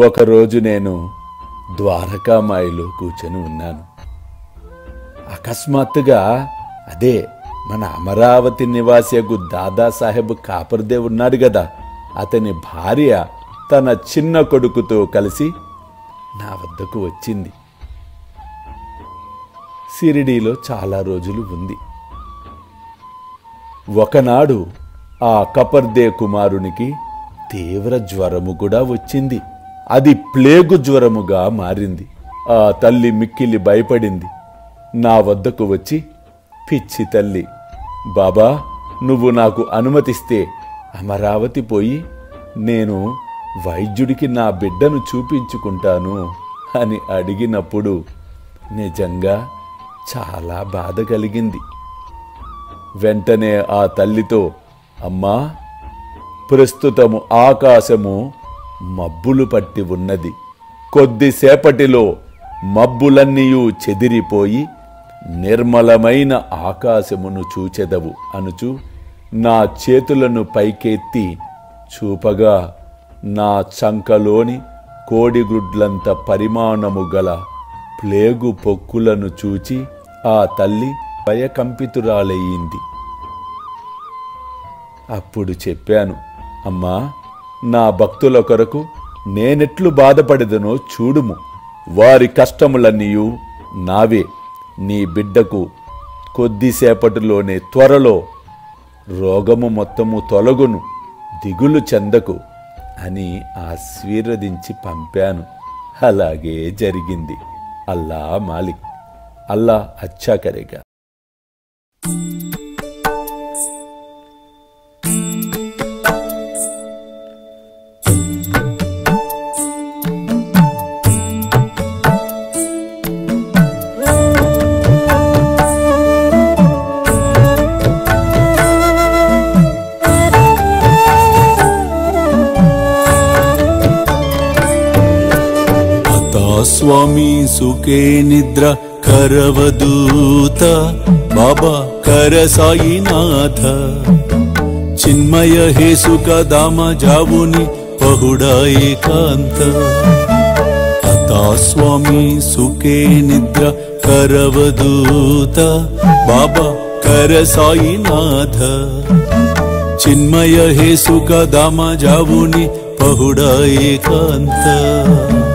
ఒకరోజు నేను ద్వారకామాయిలో కూర్చొని ఉన్నాను అకస్మాత్తుగా అదే మన అమరావతి నివాసియకు దాదాసాహెబ్ కాపర్దే ఉన్నాడు కదా అతని భార్య తన చిన్న కొడుకుతో కలిసి నా వద్దకు వచ్చింది సిరిడీలో చాలా రోజులు ఉంది ఒకనాడు ఆ కపర్దే కుమారునికి తీవ్ర జ్వరము కూడా వచ్చింది అది ప్లేగు జ్వరముగా మారింది ఆ తల్లి మిక్కిలి భయపడింది నా వద్దకు వచ్చి పిచ్చి తల్లి బాబా నువ్వు నాకు అనుమతిస్తే అమరావతి పోయి నేను వైద్యుడికి నా బిడ్డను చూపించుకుంటాను అని అడిగినప్పుడు నిజంగా చాలా బాధ కలిగింది వెంటనే ఆ తల్లితో అమ్మా ప్రస్తుతము ఆకాశము మబ్బులు పట్టి ఉన్నది కొద్దిసేపటిలో మబ్బులన్నీయూ చెదిరిపోయి నిర్మలమైన ఆకాశమును చూచెదవు అనుచు నా చేతులను పైకెత్తి చూపగా నా చంకలోని కోడిగుడ్లంత పరిమాణము గల ప్లేగు పొక్కులను చూచి ఆ తల్లి భయకంపితురాలయ్యింది అప్పుడు చెప్పాను అమ్మా నా భక్తుల కొరకు నేనెట్లు బాధపడదనో చూడుము వారి కష్టములన్నీయు నావే నీ బిడ్డకు కొద్దిసేపటిలోనే త్వరలో రోగము మొత్తము తొలగును దిగులు చెందకు అని ఆశీర్వదించి పంపాను అలాగే జరిగింది అల్లా మాలిక్ అల్లా అచ్చా కరేగా आता स्वामी सुखे निद्रा करवदूत बाबा कर साईनाथ चिन्मय हे सुख धाम जाऊनी पहुडा एकांत आता स्वामी सुखे निद्रा करवदूत बाबा कर साईनाथ चिन्मय हे सुख धाम जाऊनी पहुडा एकांत